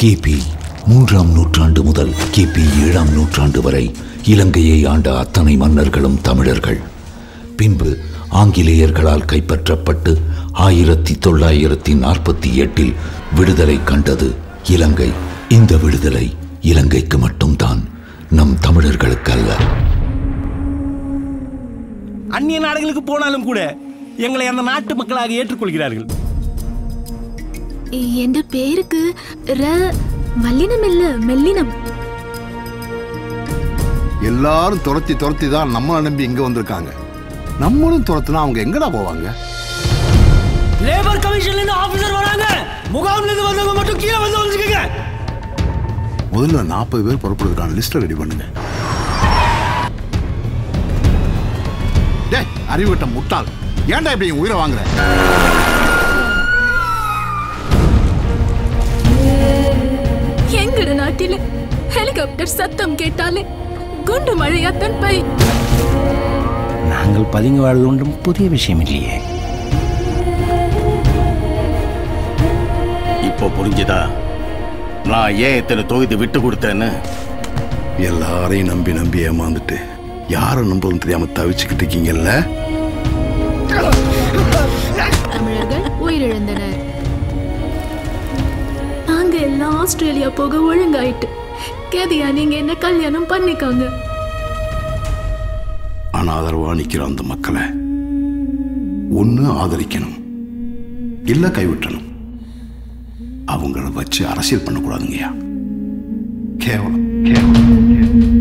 கிபி மூன்றாம் நூற்றாண்டு முதல் கிபி ஏழாம் நூற்றாண்டு வரை இலங்கையை ஆண்ட அத்தனை மன்னர்களும் தமிழர்கள் பின்பு ஆங்கிலேயர்களால் கைப்பற்றப்பட்டு ஆயிரத்தி தொள்ளாயிரத்தி நாற்பத்தி எட்டில் விடுதலை கண்டது இலங்கை இந்த விடுதலை இலங்கைக்கு மட்டும்தான் நம் தமிழர்களுக்கு அல்ல அந்நிய நாடுகளுக்கு போனாலும் கூட எங்களை அந்த நாட்டு மக்களாக ஏற்றுக்கொள்கிறார்கள் என் பேருக்கு ர மல்லினம் இல்ல மெல்லினம் எல்லாரும் துரத்தி துரத்தி தான் நம்மளை நம்பி இங்க வந்திருக்காங்க நம்மளும் துரத்துனா அவங்க எங்கடா போவாங்க லேபர் கமிஷன்ல இருந்து ஆபீசர் வராங்க முகாம்ல இருந்து வந்தவங்க மட்டும் கீழே வந்து வந்துருக்கீங்க முதல்ல நாற்பது பேர் புறப்படுறதுக்கான லிஸ்ட்டை ரெடி பண்ணுங்க டேய் அறிவுகிட்ட முட்டாள் ஏன்டா இப்படி என் உயிரை வாங்குற எங்கட நாட்டில ஹெலிகாப்டர் சத்தம் கேட்டாலே குண்டு மழையாத்தான் பை நாங்கள் பதுங்கி வாழ்வது ஒன்றும் புதிய விஷயம் இல்லையே இப்போ புரிஞ்சுதா நான் ஏன் இத்தனை தொகுதி விட்டு கொடுத்தேன்னு எல்லாரையும் நம்பி நம்பி ஏமாந்துட்டு யாரை நம்புறதுன்னு தெரியாம தவிச்சுக்கிட்டு இருக்கீங்கல்ல தமிழர்கள் உயிரிழந்தனர் நாங்க எல்லாம் ஆஸ்திரேலியா போக ஒழுங்காயிட்டு கேதியா நீங்க என்ன கல்யாணம் பண்ணிக்கோங்க அனாதரவா நிக்கிற அந்த மக்களை ஒண்ணு ஆதரிக்கணும் இல்ல கைவிட்டணும் அவங்கள வச்சு அரசியல் பண்ணக்கூடாதுங்கய்யா கேவலம் கேவலம்